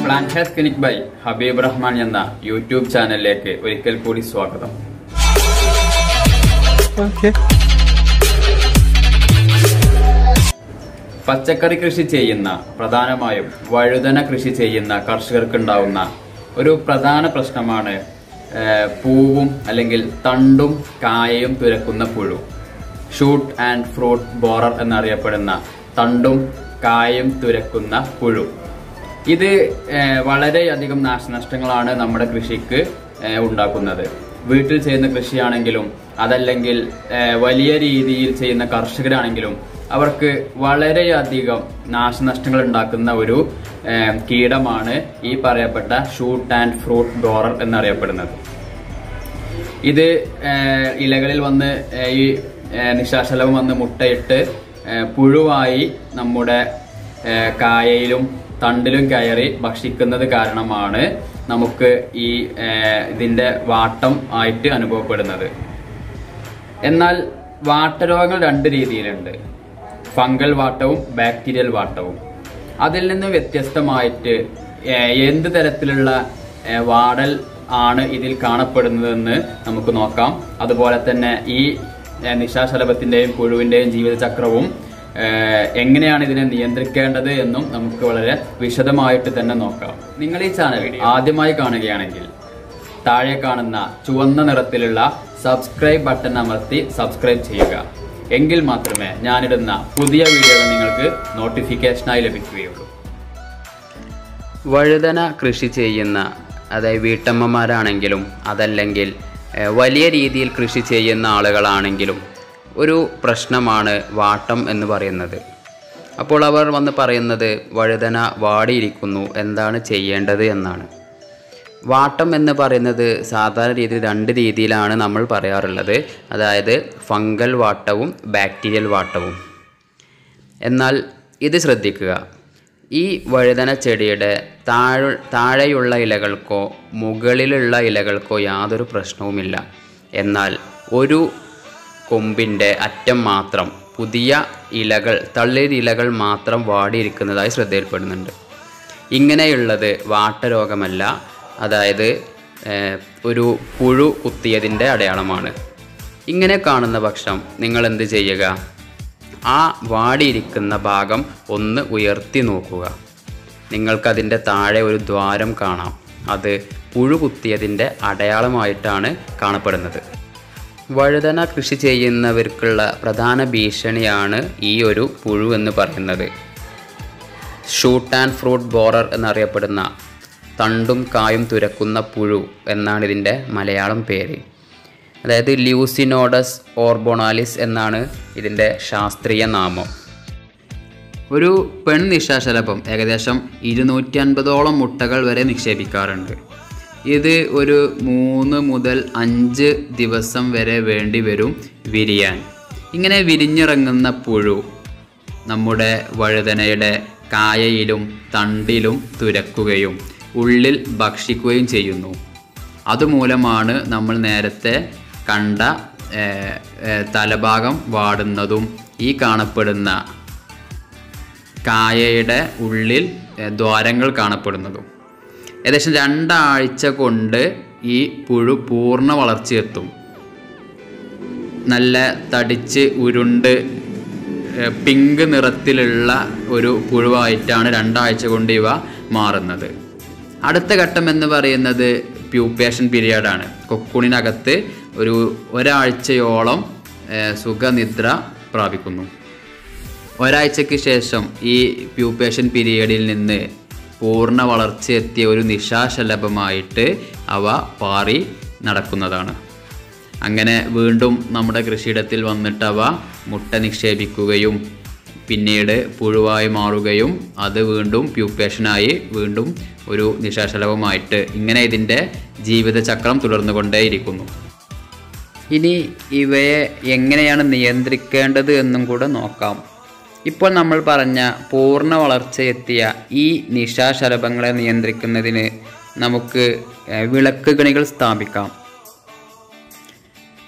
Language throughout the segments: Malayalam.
plant health clinic by Habeeb Rahman എന്ന യൂട്യൂബ് ചാനലിലേക്ക് ഒരിക്കൽ കൂടി സ്വാഗതം പച്ചക്കറി കൃഷി ചെയ്യുന്ന പ്രധാനമായും വഴുതന കൃഷി ചെയ്യുന്ന കർഷകർക്കുണ്ടാവുന്ന ഒരു പ്രധാന പ്രശ്നമാണ് ഏഹ്, പൂവും അല്ലെങ്കിൽ തണ്ടും കായയും തുരക്കുന്ന പുഴു ഷൂട്ട് ആൻഡ് ഫ്രൂട്ട് ബോറർ എന്നറിയപ്പെടുന്ന തണ്ടും കായയും തുരക്കുന്ന പുഴു ഇത് ഏഹ്, വളരെയധികം നാശനഷ്ടങ്ങളാണ് നമ്മുടെ കൃഷിക്ക് ഏഹ്, ഉണ്ടാക്കുന്നത് വീട്ടിൽ ചെയ്യുന്ന കൃഷിയാണെങ്കിലും അതല്ലെങ്കിൽ ഏഹ്, വലിയ രീതിയിൽ ചെയ്യുന്ന കർഷകരാണെങ്കിലും അവർക്ക് വളരെയധികം നാശനഷ്ടങ്ങൾ ഉണ്ടാക്കുന്ന ഒരു ഏഹ്, കീടമാണ് ഈ പറയപ്പെട്ട ഷൂട്ട് ആൻഡ് ഫ്രൂട്ട് ബോറർ എന്നറിയപ്പെടുന്നത് ഇത് ഏഹ്, ഇലകളിൽ വന്ന് ഏഹ്, ഈ ഏഹ്, നിശാശലഭം വന്ന് മുട്ടയിട്ട് ഏഹ്, പുഴുവായി നമ്മുടെ ഏഹ്, കായയിലും തണ്ടിലും കയറി ഭക്ഷിക്കുന്നത് കാരണമാണ് നമുക്ക് ഈ ഏഹ്, ഇതിന്റെ വാട്ടം ആയിട്ട് അനുഭവപ്പെടുന്നത് എന്നാൽ വാട്ടരോഗങ്ങൾ രണ്ട് രീതിയിലുണ്ട് ഫംഗൽ വാട്ടവും ബാക്ടീരിയൽ വാട്ടവും അതിൽ നിന്ന് വ്യത്യസ്തമായിട്ട് ഏഹ്, എന്ത് തരത്തിലുള്ള ഏഹ്, വാടൽ ആണ് ഇതിൽ കാണപ്പെടുന്നതെന്ന് നമുക്ക് നോക്കാം അതുപോലെ തന്നെ ഈ ഏഹ്, നിശാശലഭത്തിന്റെയും പുഴുവിന്റെയും ജീവിതചക്രവും ഏഹ്, എങ്ങനെയാണ് ഇതിനെ നിയന്ത്രിക്കേണ്ടത് എന്നും നമുക്ക് വളരെ വിശദമായിട്ട് തന്നെ നോക്കാം നിങ്ങൾ ഈ ചാനൽ ആദ്യമായി കാണുകയാണെങ്കിൽ താഴെ കാണുന്ന ചുവന്ന നിറത്തിലുള്ള സബ്സ്ക്രൈബ് ബട്ടൺ അമർത്തി സബ്സ്ക്രൈബ് ചെയ്യുക എങ്കിൽ മാത്രമേ ഞാനിടുന്ന പുതിയ വീഡിയോകൾ നിങ്ങൾക്ക് നോട്ടിഫിക്കേഷനായി ലഭിക്കുകയുള്ളൂ വഴുതന കൃഷി ചെയ്യുന്ന അതായത് വീട്ടമ്മമാരാണെങ്കിലും അതല്ലെങ്കിൽ ഏഹ്, വലിയ രീതിയിൽ കൃഷി ചെയ്യുന്ന ആളുകളാണെങ്കിലും ഒരു പ്രശ്നമാണ് വാട്ടം എന്ന് പറയുന്നത് അപ്പോൾ അവർ വന്ന് പറയുന്നത് വഴുതന വാടിയിരിക്കുന്നു എന്താണ് ചെയ്യേണ്ടത് എന്നാണ് വാട്ടം എന്ന് പറയുന്നത് സാധാരണ രീതിയിൽ രണ്ട് രീതിയിലാണ് നമ്മൾ പറയാറുള്ളത് അതായത് ഫംഗൽ വാട്ടവും ബാക്ടീരിയൽ വാട്ടവും എന്നാൽ ഇത് ശ്രദ്ധിക്കുക ഈ വഴുതന ചെടിയുടെ താഴെ താഴെയുള്ള ഇലകൾക്കോ മുകളിലുള്ള ഇലകൾക്കോ യാതൊരു പ്രശ്നവുമില്ല എന്നാൽ ഒരു കൊമ്പിൻ്റെ അറ്റം മാത്രം പുതിയ ഇലകൾ തളിരിലകൾ മാത്രം വാടിയിരിക്കുന്നതായി ശ്രദ്ധയിൽപ്പെടുന്നുണ്ട് ഇങ്ങനെയുള്ളത് വാട്ടരോഗമല്ല അതായത് ഏഹ്, ഒരു പുഴു കുത്തിയതിൻ്റെ അടയാളമാണ് ഇങ്ങനെ കാണുന്ന പക്ഷം നിങ്ങൾ എന്ത് ചെയ്യുക ആ വാടിയിരിക്കുന്ന ഭാഗം ഒന്ന് ഉയർത്തി നോക്കുക നിങ്ങൾക്കതിൻ്റെ താഴെ ഒരു ദ്വാരം കാണാം അത് പുഴു കുത്തിയതിൻ്റെ അടയാളമായിട്ടാണ് കാണപ്പെടുന്നത് വഴുതന കൃഷി ചെയ്യുന്നവർക്കുള്ള പ്രധാന ഭീഷണിയാണ് ഈ ഒരു പുഴു എന്ന് പറയുന്നത് ഷൂട്ട് ആൻഡ് ഫ്രൂട്ട് ബോറർ എന്നറിയപ്പെടുന്ന തണ്ടും കായും തുരക്കുന്ന പുഴു എന്നാണ് ഇതിൻ്റെ മലയാളം പേര് അതായത് ല്യൂസിനോഡസ് ഓർബോണാലിസ് എന്നാണ് ഇതിൻ്റെ ശാസ്ത്രീയ നാമം ഒരു പെൺ നിശാശലഭം ഏകദേശം ഇരുന്നൂറ്റി അൻപതോളം മുട്ടകൾ വരെ നിക്ഷേപിക്കാറുണ്ട് ഇത് ഒരു മൂന്ന് മുതൽ അഞ്ച് ദിവസം വരെ വേണ്ടി വരും വിരിയാൻ ഇങ്ങനെ വിരിഞ്ഞിറങ്ങുന്ന പുഴു നമ്മുടെ വഴുതനയുടെ കായയിലും തണ്ടിലും തുരക്കുകയും ഉള്ളിൽ ഭക്ഷിക്കുകയും ചെയ്യുന്നു അതുമൂലമാണ് നമ്മൾ നേരത്തെ കണ്ട ഏഹ്, ഏഹ്, തലഭാഗം വാടുന്നതും ഈ കാണപ്പെടുന്ന കായയുടെ ഉള്ളിൽ ഏഹ്, ദ്വാരങ്ങൾ കാണപ്പെടുന്നതും ഏകദേശം രണ്ടാഴ്ച കൊണ്ട് ഈ പുഴു പൂർണ്ണ വളർച്ചയെത്തും നല്ല തടിച്ച് ഉരുണ്ട് ഏഹ്, പിങ്ക് നിറത്തിലുള്ള ഒരു പുഴുവായിട്ടാണ് രണ്ടാഴ്ച കൊണ്ട് ഇവ മാറുന്നത് അടുത്ത ഘട്ടം എന്ന് പറയുന്നത് പ്യൂപ്പേഷൻ പീരിയഡാണ് കൊക്കൂണിനകത്ത് ഒരു ഒരാഴ്ചയോളം ഏഹ്, സുഖനിദ്ര പ്രാപിക്കുന്നു ഒരാഴ്ചയ്ക്ക് ശേഷം ഈ പ്യൂപ്പേഷൻ പീരിയഡിൽ നിന്ന് പൂർണ്ണ വളർച്ചയെത്തിയ ഒരു നിശാശലഭമായിട്ട് അവ പാറി നടക്കുന്നതാണ് അങ്ങനെ വീണ്ടും നമ്മുടെ കൃഷിയിടത്തിൽ വന്നിട്ട് അവ മുട്ട നിക്ഷേപിക്കുകയും പിന്നീട് പുഴുവായി മാറുകയും അത് വീണ്ടും പ്യൂപ്പേഷനായി വീണ്ടും ഒരു നിശാശലഭമായിട്ട് ഇങ്ങനെ ഇതിൻ്റെ ജീവിതചക്രം തുടർന്നുകൊണ്ടേയിരിക്കുന്നു ഇനി ഇവയെ എങ്ങനെയാണ് നിയന്ത്രിക്കേണ്ടത് എന്നും കൂടെ നോക്കാം ഇപ്പോൾ നമ്മൾ പറഞ്ഞ പൂർണ്ണ വളർച്ചയെത്തിയ ഈ നിശാശലഭങ്ങളെ നിയന്ത്രിക്കുന്നതിന് നമുക്ക് ഏഹ്, വിളക്ക് കണികൾ സ്ഥാപിക്കാം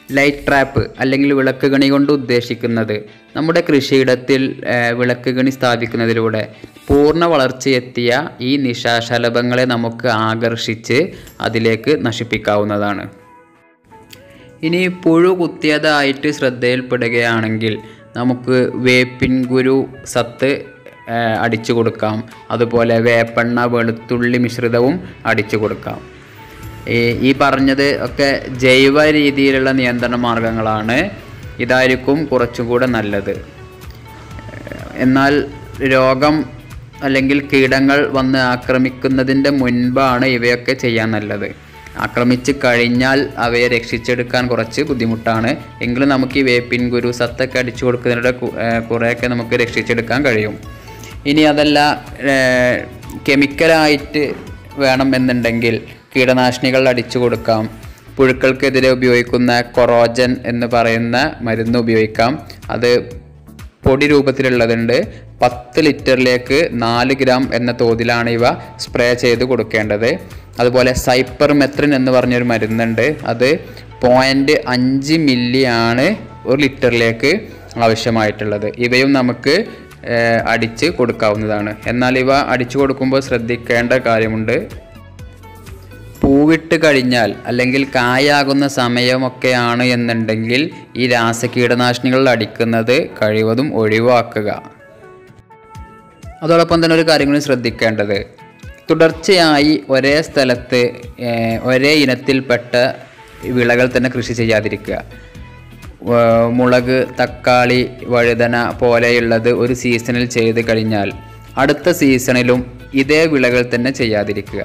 ലൈറ്റ് ട്രാപ്പ് അല്ലെങ്കിൽ വിളക്ക് കണി കൊണ്ട് ഉദ്ദേശിക്കുന്നത് നമ്മുടെ കൃഷിയിടത്തിൽ ഏഹ്, വിളക്ക് കണി സ്ഥാപിക്കുന്നതിലൂടെ പൂർണ്ണ വളർച്ചയെത്തിയ ഈ നിശാശലഭങ്ങളെ നമുക്ക് ആകർഷിച്ച് അതിലേക്ക് നശിപ്പിക്കാവുന്നതാണ് ഇനി പുഴു കുത്തിയതായിട്ട് ശ്രദ്ധയിൽപ്പെടുകയാണെങ്കിൽ നമുക്ക് വേപ്പിൻ കുരു സത്ത് ആ, അടിച്ചു കൊടുക്കാം അതുപോലെ വേപ്പെണ്ണ വെളുത്തുള്ളി മിശ്രിതവും അടിച്ചു കൊടുക്കാം ഈ ഈ പറഞ്ഞത് ഒക്കെ ജൈവ രീതിയിലുള്ള നിയന്ത്രണ മാർഗങ്ങളാണ് ഇതായിരിക്കും കുറച്ചും കൂടെ നല്ലത് എന്നാൽ രോഗം അല്ലെങ്കിൽ കീടങ്ങൾ വന്ന് ആക്രമിക്കുന്നതിൻ്റെ മുൻപാണ് ഇവയൊക്കെ ചെയ്യാൻ നല്ലത് ആക്രമിച്ച് കഴിഞ്ഞാൽ അവയെ രക്ഷിച്ചെടുക്കാൻ കുറച്ച് ബുദ്ധിമുട്ടാണ് എങ്കിലും നമുക്ക് ഈ വേപ്പിൻ ഗുരു സത്തൊക്കെ അടിച്ചു കൊടുക്കുന്നതിലൂടെ കു- ഏർ കുറേയൊക്കെ നമുക്ക് രക്ഷിച്ചെടുക്കാൻ കഴിയും ഇനി അതല്ല ഏർ കെമിക്കലായിട്ട് വേണം എന്നുണ്ടെങ്കിൽ കീടനാശിനികൾ അടിച്ചു കൊടുക്കാം പുഴുക്കൾക്കെതിരെ ഉപയോഗിക്കുന്ന കൊറോജൻ എന്ന് പറയുന്ന മരുന്ന് ഉപയോഗിക്കാം അത് പൊടി രൂപത്തിലുള്ളതുണ്ട് പത്ത് ലിറ്ററിലേക്ക് നാല് ഗ്രാം എന്ന തോതിലാണ് ഇവ സ്പ്രേ ചെയ്ത് കൊടുക്കേണ്ടത് അതുപോലെ സൈപ്പർ മെത്രിൻ എന്ന് പറഞ്ഞൊരു മരുന്നുണ്ട് അത് പോയിൻ്റ് അഞ്ച് മില്ലി ആണ് ഒരു ലിറ്ററിലേക്ക് ആവശ്യമായിട്ടുള്ളത് ഇവയും നമുക്ക് ഏഹ്, അടിച്ച് കൊടുക്കാവുന്നതാണ് എന്നാൽ ഇവ അടിച്ചു കൊടുക്കുമ്പോൾ ശ്രദ്ധിക്കേണ്ട കാര്യമുണ്ട് പൂവിട്ട് കഴിഞ്ഞാൽ അല്ലെങ്കിൽ കായാകുന്ന സമയമൊക്കെയാണ് എന്നുണ്ടെങ്കിൽ ഈ രാസകീടനാശിനികൾ അടിക്കുന്നത് കഴിവതും ഒഴിവാക്കുക അതോടൊപ്പം തന്നെ ഒരു കാര്യം കൂടി ശ്രദ്ധിക്കേണ്ടത് തുടർച്ചയായി ഒരേ സ്ഥലത്ത് ഏഹ്, ഒരേ ഇനത്തിൽപ്പെട്ട വിളകൾ തന്നെ കൃഷി ചെയ്യാതിരിക്കുക വ- മുളക് തക്കാളി വഴുതന പോലെയുള്ളത് ഒരു സീസണിൽ ചെയ്ത് കഴിഞ്ഞാൽ അടുത്ത സീസണിലും ഇതേ വിളകൾ തന്നെ ചെയ്യാതിരിക്കുക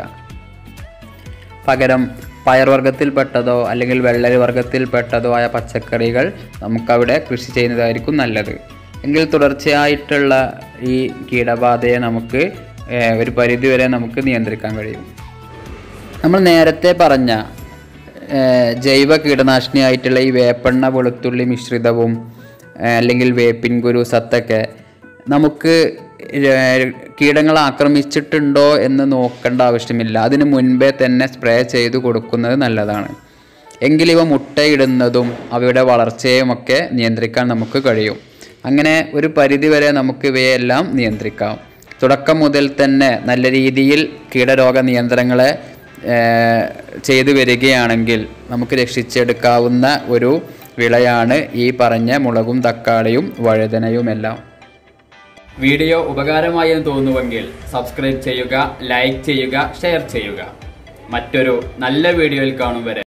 പകരം പയർവർഗ്ഗത്തിൽപ്പെട്ടതോ അല്ലെങ്കിൽ വെള്ളരി വർഗ്ഗത്തിൽപ്പെട്ടതോ ആയ പച്ചക്കറികൾ നമുക്കവിടെ കൃഷി ചെയ്യുന്നതായിരിക്കും നല്ലത് എങ്കിൽ തുടർച്ചയായിട്ടുള്ള ഈ കീടബാധയെ നമുക്ക് ഏഹ്, ഒരു പരിധിവരെ നമുക്ക് നിയന്ത്രിക്കാൻ കഴിയും നമ്മൾ നേരത്തെ പറഞ്ഞ ഏഹ്, ജൈവ കീടനാശിനിയായിട്ടുള്ള ഈ വേപ്പെണ്ണ വെളുത്തുള്ളി മിശ്രിതവും ഏഹ്, അല്ലെങ്കിൽ വേപ്പിൻ കുരു സത്തൊക്കെ നമുക്ക് ര- കീടങ്ങൾ ആക്രമിച്ചിട്ടുണ്ടോ എന്ന് നോക്കേണ്ട ആവശ്യമില്ല അതിന് മുൻപേ തന്നെ സ്പ്രേ ചെയ്ത് കൊടുക്കുന്നത് നല്ലതാണ് എങ്കിൽ ഇവ മുട്ടയിടുന്നതും അവയുടെ വളർച്ചയുമൊക്കെ നിയന്ത്രിക്കാൻ നമുക്ക് കഴിയും അങ്ങനെ ഒരു പരിധിവരെ നമുക്ക് ഇവയെല്ലാം നിയന്ത്രിക്കാം തുടക്കം മുതൽ തന്നെ നല്ല രീതിയിൽ കീടരോഗ നിയന്ത്രണങ്ങളെ ഏഹ്, ചെയ്തു വരികയാണെങ്കിൽ നമുക്ക് രക്ഷിച്ചെടുക്കാവുന്ന ഒരു വിളയാണ് ഈ പറഞ്ഞ മുളകും തക്കാളിയും വഴുതനയുമെല്ലാം വീഡിയോ ഉപകാരമായി എന്ന് തോന്നുമെങ്കിൽ സബ്സ്ക്രൈബ് ചെയ്യുക ലൈക്ക് ചെയ്യുക ഷെയർ ചെയ്യുക മറ്റൊരു നല്ല വീഡിയോയിൽ കാണും വരെ